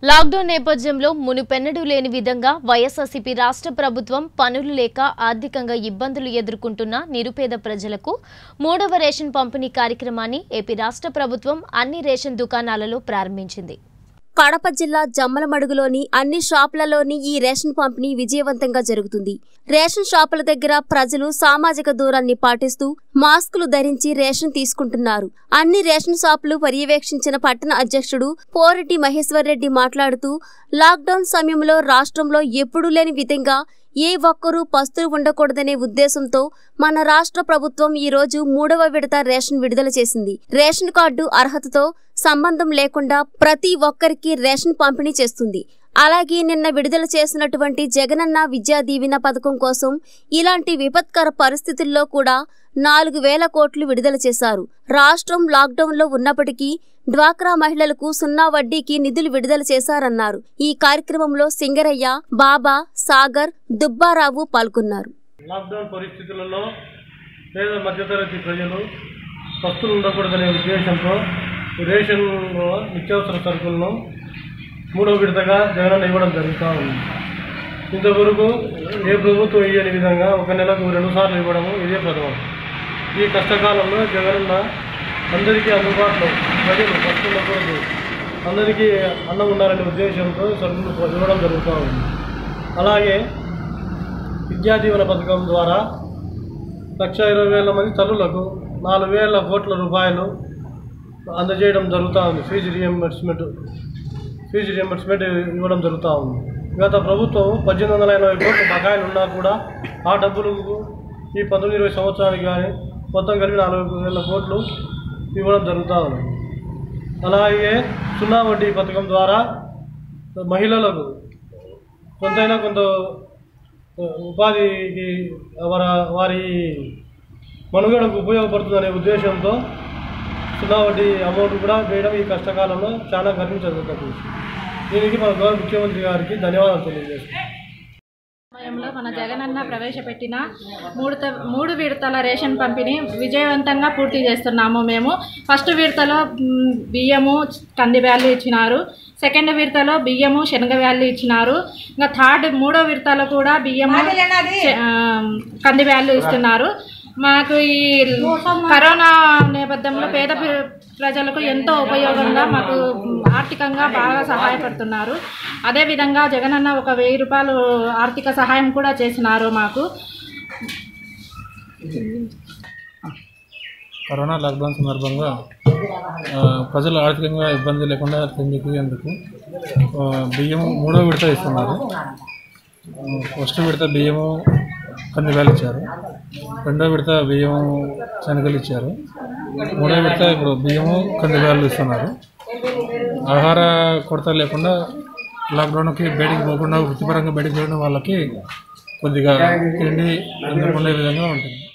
lockdown నేపథ్యంలో మునుపెన్నడూ లేని విధంగా వైఎస్ఆర్సీపీ రాష్ట్ర ప్రభుత్వం పనులు లేక ఆర్థికంగా ఇబ్బందులు ఎదుర్కొంటున్న నిరుపేద ప్రజలకు మూడవ రేషన్ పంపిణీ కార్యక్రమాన్ని ఏపీ రాష్ట్ర ప్రభుత్వం అన్ని రేషన్ దుకాణాలలో ప్రారంభించింది కడప జిల్లా జమ్మలమడుగులోని అన్ని షాపులలోని ఈ రేషన్ పంపిణీ విజయవంతంగా జరుగుతుంది రేషన్ షాపుల దగ్గర ప్రజలు సామాజిక దూరాన్ని పాటిస్తూ మాస్కులు ధరించి రేషన్ తీసుకుంటున్నారు అన్ని రేషన్ షాపులు పర్యవేక్షించిన పట్టణ అధ్యక్షుడు పోరెడ్డి మహేశ్వర్ రెడ్డి మాట్లాడుతూ లాక్డౌన్ సమయంలో రాష్ట్రంలో ఎప్పుడూ లేని విధంగా ఏ ఒక్కరూ పస్తులు ఉండకూడదనే ఉద్దేశంతో మన రాష్ట్ర ప్రభుత్వం ఈ రోజు మూడవ విడత రేషన్ విడుదల చేసింది రేషన్ కార్డు అర్హతతో సంబంధం లేకుండా ప్రతి ఒక్కరికి రేషన్ పంపిణీ చేస్తుంది అలాగే నిన్న విడుదల చేసినటువంటి జగనన్న విద్యా దీవెన పథకం కోసం ఇలాంటి విపత్కర పరిస్థితుల్లో కూడా నాలుగు వేల కోట్లు విడుదల చేశారు రాష్ట్రం లాక్డౌన్లో ఉన్నప్పటికీ డ్వాక్రా మహిళలకు సున్నా వడ్డీకి నిధులు విడుదల చేశారన్నారు ఈ కార్యక్రమంలో సింగరయ్య బాబా సాగర్ దుబ్బారావు పాల్గొన్నారు లాక్డౌన్ పరిస్థితులలో పేద మధ్యతరగతి ప్రజలు పస్తులు ఉండకూడదనే ఉద్దేశంతో రేషన్లో నిత్యావసర సరుకులను మూడో విడతగా జగనన్న ఇవ్వడం జరుగుతూ ఉంది ఇంతవరకు ఏ ప్రభుత్వం ఇయ్యని విధంగా ఒక నెలకు రెండు సార్లు ఇవ్వడము ఇదే ప్రథమం ఈ కష్టకాలంలో జగనన్న అందరికీ అందుబాటులో ప్రజలు పస్తులు ఉండకూడదు అందరికీ అన్నం ఉండాలనే ఉద్దేశంతో సరుకులు ఇవ్వడం జరుగుతూ ఉంది అలాగే విద్యా దీవెన పథకం ద్వారా లక్ష ఇరవై వేల మంది తల్లులకు నాలుగు వేల కోట్ల రూపాయలు అందజేయడం జరుగుతూ ఉంది ఫీజు రియంబర్స్మెంట్ ఫీజు రియంబర్స్మెంట్ ఇవ్వడం జరుగుతూ ఉంది గత ప్రభుత్వం పద్దెనిమిది వందల ఎనభై కోట్ల బకాయిలు ఉన్నా కూడా ఆ డబ్బులకు ఈ పంతొమ్మిది ఇరవై సంవత్సరానికి కానీ మొత్తం కలిపి నాలుగు వేల కోట్లు ఇవ్వడం జరుగుతూ ఉంది అలాగే సున్నా వడ్డీ పథకం ద్వారా మహిళలకు కొంతైనా కొంత ఉపాధికి వారి వారి మనుగడకు ఉపయోగపడుతుందనే ఉద్దేశంతో సున్నా వడ్డీ అమౌంట్ కూడా వేయడం ఈ కష్టకాలంలో చాలా గర్వించదగ్గ దీనికి మన గౌరవ ముఖ్యమంత్రి గారికి ధన్యవాదాలు తెలియజేస్తున్నాం సమయంలో మన జగనన్న ప్రవేశపెట్టిన మూడు త- మూడు విడతల రేషన్ పంపిణీ విజయవంతంగా పూర్తి చేస్తున్నాము మేము ఫస్ట్ విడతలో మ్, బియ్యము కంది బ్యాళ్ళు ఇచ్చినారు సెకండ్ విడతలో బియ్యము శనగ బ్యాళ్ళు ఇచ్చినారు ఇంకా థర్డ్ మూడో విడతలో కూడా బియ్యము చె- ఆ, కంది బ్యాళ్ళు ఇస్తున్నారు మాకు ఈ కరోనా నేపథ్యంలో పేద ప్ర- ప్రజలకు ఎంతో ఉపయోగంగా మాకు ఆర్థికంగా బాగా సహాయపడుతున్నారు అదేవిధంగా జగనన్న ఒక వెయ్యి రూపాయలు ఆర్థిక సహాయం కూడా చేసినారు మాకు కరోనా లాక్డౌన్ సందర్భంగా ఆ, ప్రజలు ఆర్థికంగా ఇబ్బంది లేకుండా తిండికి అందుకు ఆ, బియ్యం మూడో విడత ఇస్తున్నారు ఆ, ఫస్ట్ విడత బియ్యము కందివేలు ఇచ్చారు రెండో విడత బియ్యము శనగలు ఇచ్చారు మూడో విడత ఇప్పుడు బియ్యము కందివేలు ఇస్తున్నారు ఆహార కొరత లేకుండా లాక్డౌన్కి బయటికి పోకుండా వృత్తిపరంగా బయటికి పోయిన వాళ్ళకి కొద్దిగా తిండి అందుకునే విధంగా ఉంటుంది